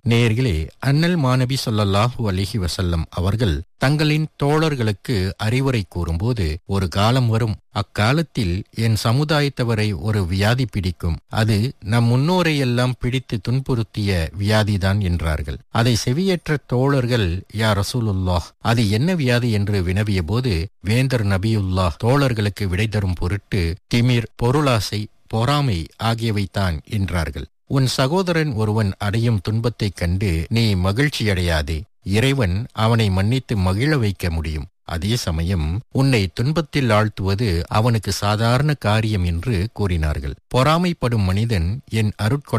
நேர்களே அண்ணல் மாணவி சொல்லல்லாஹு அலிஹி வசல்லம் அவர்கள் தங்களின் தோழர்களுக்கு அறிவுரை கூறும்போது ஒரு காலம் வரும் அக்காலத்தில் என் சமுதாயத்தவரை ஒரு வியாதி பிடிக்கும் அது நம் முன்னோரை எல்லாம் பிடித்து துன்புறுத்திய வியாதிதான் என்றார்கள் அதை செவியேற்ற தோழர்கள் யா ரசூலுல்லாஹ் அது என்ன வியாதி என்று வினவிய போது வேந்தர் நபியுல்லாஹ் தோழர்களுக்கு விடை தரும் பொருட்டு திமிர் பொருளாசை பொறாமை ஆகியவைதான் என்றார்கள் உன் சகோதரன் ஒருவன் அடையும் துன்பத்தைக் கண்டு நீ மகிழ்ச்சியடையாதே இறைவன் அவனை மன்னித்து மகிழ வைக்க முடியும் அதே சமயம் உன்னை துன்பத்தில் ஆழ்த்துவது அவனுக்கு சாதாரண காரியம் என்று கூறினார்கள் பொறாமைப்படும் மனிதன் என் அருட்கொடை